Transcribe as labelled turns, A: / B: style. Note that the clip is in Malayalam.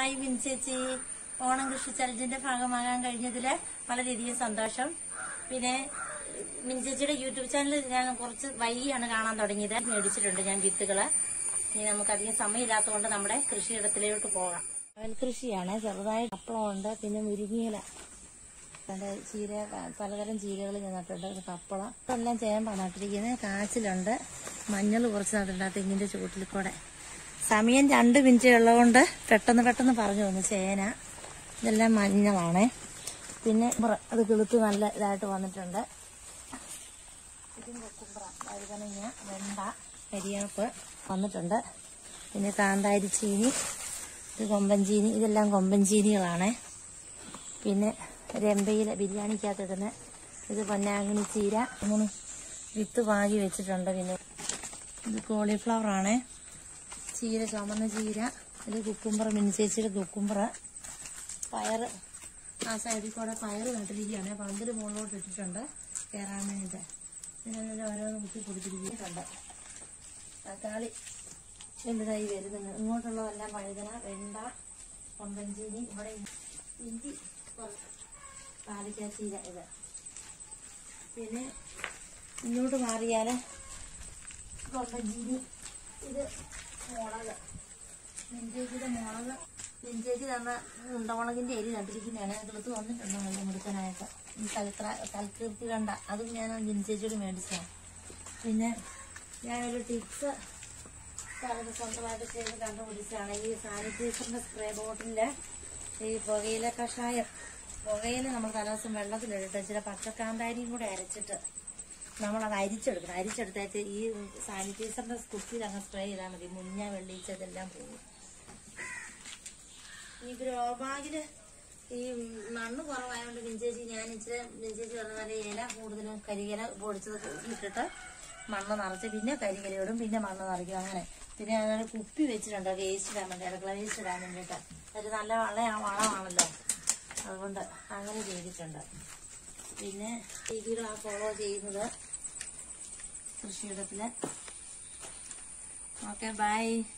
A: ഹായ് വിൻചേച്ചി ഓണം കൃഷി ചലഞ്ചിന്റെ ഭാഗമാകാൻ കഴിഞ്ഞതിൽ വളരെയധികം സന്തോഷം പിന്നെ മിൻചേച്ചിയുടെ യൂട്യൂബ് ചാനൽ ഞാൻ കുറച്ച് വൈകിയാണ് കാണാൻ തുടങ്ങിയത് മേടിച്ചിട്ടുണ്ട് ഞാൻ വിത്തുകള് ഇനി നമുക്ക് അധികം സമയമില്ലാത്തതുകൊണ്ട് നമ്മുടെ കൃഷിയിടത്തിലോട്ട് പോകാം അവൽ കൃഷിയാണ് ചെറുതായി കപ്പളമുണ്ട് പിന്നെ മുരിങ്ങയില രണ്ട് ചീര പലതരം ചീരകൾ നട്ടിട്ടുണ്ട് ഒരു കപ്പളം ഇതെല്ലാം ചേമ്പാണ് നട്ടിരിക്കുന്നത് കാച്ചിലുണ്ട് മഞ്ഞൾ കുറച്ച് നട്ടിട്ടുണ്ട് ആ തെങ്ങിന്റെ ചുവട്ടിൽ കൂടെ സമയം രണ്ട് മിനിറ്റ് ഉള്ളതുകൊണ്ട് പെട്ടെന്ന് പെട്ടെന്ന് പറഞ്ഞു തന്നു ചേന ഇതെല്ലാം മഞ്ഞളാണ് പിന്നെ കുമ്പറ അത് കിളുത്ത് നല്ല ഇതായിട്ട് വന്നിട്ടുണ്ട് ഇതും കുമ്പറ വഴുതനങ്ങ വെണ്ട കരിയാപ്പ് വന്നിട്ടുണ്ട് പിന്നെ കാന്താരി ചീനി ഇത് കൊമ്പൻ ചീനി ഇതെല്ലാം കൊമ്പൻ ചീനികളാണ് പിന്നെ രമ്പയില ബിരിയാണിക്കകത്തിടുന്ന ഇത് പൊന്നാങ്കിണി ചീര മൂന്ന് വിത്ത് പാകി വെച്ചിട്ടുണ്ട് പിന്നെ ഇത് കോളിഫ്ലവർ ആണ് ചീര ചുമന്ന ചീര ഇത് കുക്കുംബർ മിനിച്ചേച്ചിയുടെ കുക്കുംബർ പയറ് ആ സൈഡിൽ കൂടെ പയറ് നട്ടിരിക്കുകയാണ് പന്തിൽ മുകളിലോട്ട് ഇട്ടിട്ടുണ്ട് കയറാൻ വേണ്ടിയിട്ട് പിന്നെ ഓരോന്ന് കുത്തി കൊടുത്തിരിക്കുന്നുണ്ട് തക്കാളി വലുതായി വരുന്നുണ്ട് ഇങ്ങോട്ടുള്ളതെല്ലാം വഴുതന വെണ്ട കൊമ്പഞ്ചീനി ഇവിടെ ഇഞ്ചി പാലിക്കാച്ചീര ഇത് പിന്നെ ഇങ്ങോട്ട് മാറിയാൽ കൊമ്പഞ്ചീനി ഇത് മുളക് നെഞ്ചേച്ചിയുടെ മുളക് നെഞ്ചേച്ചി തന്ന ഉണ്ടമുളകിന്റെ എരി നട്ടിരിക്കുന്നതാണ് കിളുത്ത് വന്നിട്ടുണ്ട് നല്ല മുടുക്കനായിട്ട് ഈ കൽക്ര കൽക്കീർത്തി കണ്ട അതും ഞാൻ നെഞ്ചേച്ചിയോട് മേടിച്ചതാണ് പിന്നെ ഞാനൊരു ടിപ്സ് വളരെ സ്വന്തമായിട്ട് ചെയ്ത് കണ്ടുപിടിച്ചാണ് ഈ സാനിറ്റൈസറിന്റെ സ്പ്രേ ബോട്ടിലില് ഈ പുകയില കഷായം പുകയില നമ്മൾ തലേദിവസം വെള്ളത്തിലിട്ടിട്ട് ചില പച്ചക്കാന്താരിയും കൂടെ അരച്ചിട്ട് നമ്മളത് അരിച്ചെടുക്കണം അരിച്ചെടുത്തേച്ച് ഈ സാനിറ്റൈസറിന്റെ കുപ്പിയിൽ അങ്ങ് സ്പ്രേ ചെയ്താൽ മതി മുഞ്ഞ വെള്ളീച്ച ഇതെല്ലാം പോകും ഈ ഗ്രോ ബാഗില് ഈ മണ്ണ് കുറവായതുകൊണ്ട് മിഞ്ചേച്ചി ഞാൻ ഇച്ചിരി മിഞ്ചേച്ചി പറഞ്ഞ പോലെ ഇല കൂടുതലും കരിയില പൊടിച്ചത് ഇട്ടിട്ട് മണ്ണ് നിറച്ച് പിന്നെ കരിയില ഇടും പിന്നെ മണ്ണ് നിറയ്ക്കും അങ്ങനെ പിന്നെ അങ്ങനെ കുപ്പി വെച്ചിട്ടുണ്ട് വേസ്റ്റ് ഇടാൻ വേണ്ടി അടുക്കള വേസ്റ്റ് ഇടാൻ വേണ്ടിയിട്ട് ഒരു നല്ല വള വളമാണല്ലോ അതുകൊണ്ട് അങ്ങനെ ചെയ്തിട്ടുണ്ട് പിന്നെ രീതിയിൽ ആ ഫോളോ ചെയ്യുന്നത് കൃഷിയിടത്തില് ഓക്കെ ബൈ